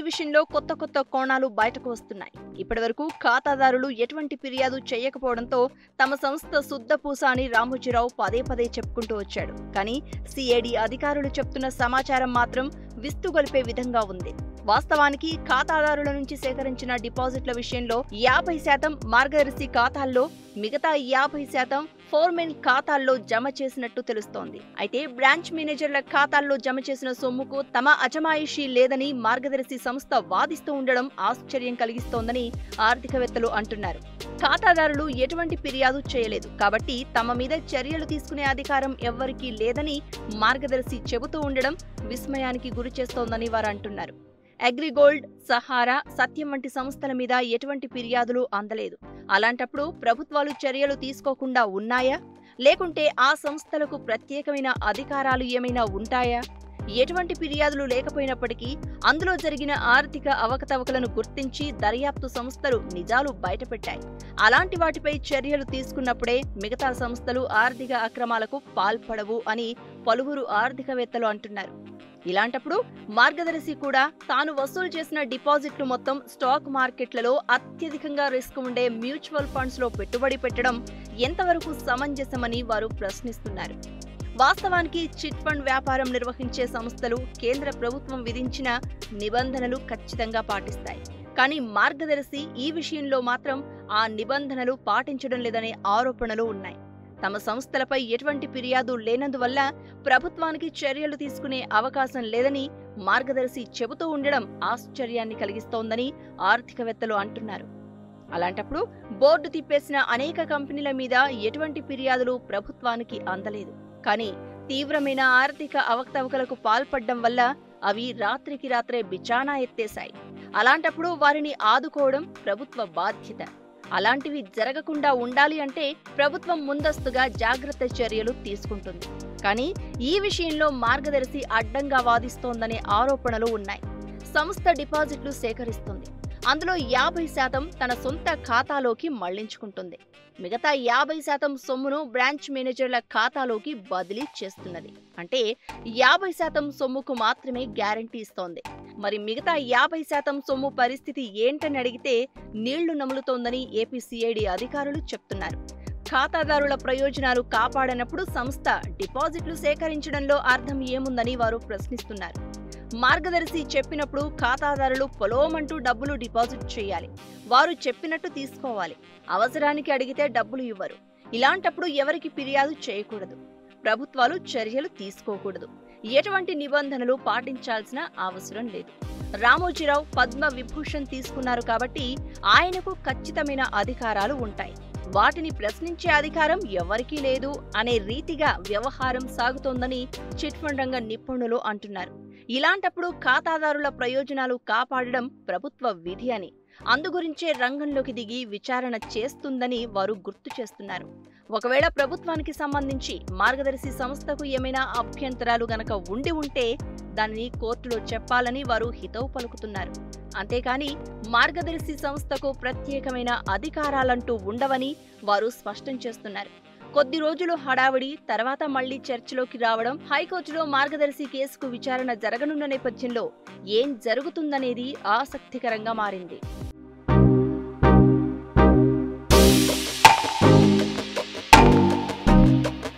విషయంలో కొత్త కొత్త కోణాలు బయటకు వస్తున్నాయి ఇప్పటివరకు ఖాతాదారులు ఎటువంటి ఫిర్యాదు చేయకపోవడంతో తమ సంస్థ శుద్ధపూస అని రామోజీరావు పదే పదే చెప్పుకుంటూ వచ్చాడు కానీ సిఐడి అధికారులు చెప్తున్న సమాచారం మాత్రం విస్తుగొలిపే విధంగా ఉంది వాస్తవానికి ఖాతాదారుల నుంచి సేకరించిన డిపాజిట్ల విషయంలో యాభై శాతం మార్గదర్శి ఖాతాల్లో మిగతా యాభై శాతం ఫోర్మెన్ ఖాతాల్లో జమ చేసినట్టు తెలుస్తోంది అయితే బ్రాంచ్ మేనేజర్ల ఖాతాల్లో జమ చేసిన సొమ్ముకు తమ అజమాయిషీ లేదని మార్గదర్శి సంస్థ వాదిస్తూ ఉండడం ఆశ్చర్యం కలిగిస్తోందని ఆర్థికవేత్తలు అంటున్నారు ఖాతాదారులు ఎటువంటి ఫిర్యాదు చేయలేదు కాబట్టి తమ మీద చర్యలు తీసుకునే అధికారం ఎవ్వరికీ లేదని మార్గదర్శి చెబుతూ ఉండడం విస్మయానికి గురి చేస్తోందని వారు అంటున్నారు అగ్రిగోల్డ్ సహారా సత్యం వంటి సంస్థల మీద ఎటువంటి ఫిర్యాదులు అందలేదు అలాంటప్పుడు ప్రభుత్వాలు చర్యలు తీసుకోకుండా ఉన్నాయా లేకుంటే ఆ సంస్థలకు ప్రత్యేకమైన అధికారాలు ఏమైనా ఉంటాయా ఎటువంటి ఫిర్యాదులు లేకపోయినప్పటికీ అందులో జరిగిన ఆర్థిక అవకతవకలను గుర్తించి దర్యాప్తు సంస్థలు నిజాలు బయటపెట్టాయి అలాంటి వాటిపై చర్యలు తీసుకున్నప్పుడే మిగతా సంస్థలు ఆర్థిక అక్రమాలకు పాల్పడవు అని పలువురు ఆర్థికవేత్తలు అంటున్నారు ఇలాంటప్పుడు మార్గదర్శి కూడా తాను వసూలు చేసిన డిపాజిట్లు మొత్తం స్టాక్ మార్కెట్లలో అత్యధికంగా రిస్క్ ఉండే మ్యూచువల్ ఫండ్స్ లో పెట్టుబడి పెట్టడం ఎంతవరకు సమంజసమని వారు ప్రశ్నిస్తున్నారు వాస్తవానికి చిట్ ఫండ్ వ్యాపారం నిర్వహించే సంస్థలు కేంద్ర ప్రభుత్వం విధించిన నిబంధనలు ఖచ్చితంగా పాటిస్తాయి కానీ మార్గదర్శి ఈ విషయంలో మాత్రం ఆ నిబంధనలు పాటించడం లేదనే ఆరోపణలు ఉన్నాయి తమ సంస్థలపై ఎటువంటి ఫిర్యాదు లేనందువల్ల ప్రభుత్వానికి చర్యలు తీసుకునే అవకాశం లేదని మార్గదర్శి చెబుతూ ఉండడం ఆశ్చర్యాన్ని కలిగిస్తోందని ఆర్థికవేత్తలు అంటున్నారు అలాంటప్పుడు బోర్డు తిప్పేసిన అనేక కంపెనీల మీద ఎటువంటి ఫిర్యాదులు ప్రభుత్వానికి అందలేదు కానీ తీవ్రమైన ఆర్థిక అవకతవకలకు పాల్పడ్డం వల్ల అవి రాత్రికి రాత్రే బిచానా ఎత్తేశాయి అలాంటప్పుడు వారిని ఆదుకోవడం ప్రభుత్వ బాధ్యత అలాంటివి జరగకుండా ఉండాలి అంటే ప్రభుత్వం ముందస్తుగా జాగ్రత్త చర్యలు తీసుకుంటుంది కానీ ఈ విషయంలో మార్గదర్శి అడ్డంగా వాదిస్తోందనే ఆరోపణలు ఉన్నాయి సంస్థ డిపాజిట్లు సేకరిస్తుంది అందులో యాభై శాతం తన సొంత ఖాతాలోకి మళ్లించుకుంటుంది మిగతా యాభై శాతం సొమ్మును బ్రాంచ్ మేనేజర్ల ఖాతాలోకి బదిలీ చేస్తున్నది అంటే యాభై శాతం సొమ్ముకు మాత్రమే గ్యారంటీ ఇస్తోంది మరి మిగతా యాభై శాతం సొమ్ము పరిస్థితి ఏంటని అడిగితే నీళ్లు నములుతోందని ఏపీసీఐడి అధికారులు చెప్తున్నారు ఖాతాదారుల ప్రయోజనాలు కాపాడనప్పుడు సంస్థ డిపాజిట్లు సేకరించడంలో అర్థం ఏముందని వారు ప్రశ్నిస్తున్నారు మార్గదర్శి చెప్పినప్పుడు ఖాతాదారులు పొలోమంటూ డబ్బులు డిపాజిట్ చేయాలి వారు చెప్పినట్టు తీసుకోవాలి అవసరానికి అడిగితే డబ్బులు ఇవ్వరు ఇలాంటప్పుడు ఎవరికి ఫిర్యాదు చేయకూడదు ప్రభుత్వాలు చర్యలు తీసుకోకూడదు ఎటువంటి నిబంధనలు పాటించాల్సిన అవసరం లేదు రామోజీరావు పద్మ విభూషణ్ తీసుకున్నారు కాబట్టి ఆయనకు ఖచ్చితమైన అధికారాలు ఉంటాయి వాటిని ప్రశ్నించే అధికారం ఎవరికీ లేదు అనే రీతిగా వ్యవహారం సాగుతోందని చిట్ ఫండ్ రంగ నిపుణులు అంటున్నారు ఇలాంటప్పుడు ఖాతాదారుల ప్రయోజనాలు కాపాడడం ప్రభుత్వ విధి అని అందుగురించే రంగంలోకి దిగి విచారణ చేస్తుందని వారు గుర్తు చేస్తున్నారు ఒకవేళ ప్రభుత్వానికి సంబంధించి మార్గదర్శి సంస్థకు ఏమైనా అభ్యంతరాలు గనక ఉండి ఉంటే దానిని కోర్టులో చెప్పాలని వారు హితవు పలుకుతున్నారు అంతేకాని మార్గదర్శి సంస్థకు ప్రత్యేకమైన అధికారాలంటూ ఉండవని వారు స్పష్టం చేస్తున్నారు కొద్ది రోజులు హడావిడి తర్వాత మళ్లీ చర్చలోకి రావడం హైకోర్టులో మార్గదర్శి కేసుకు విచారణ జరగనున్న నేపథ్యంలో ఏం జరుగుతుందనేది ఆసక్తికరంగా మారింది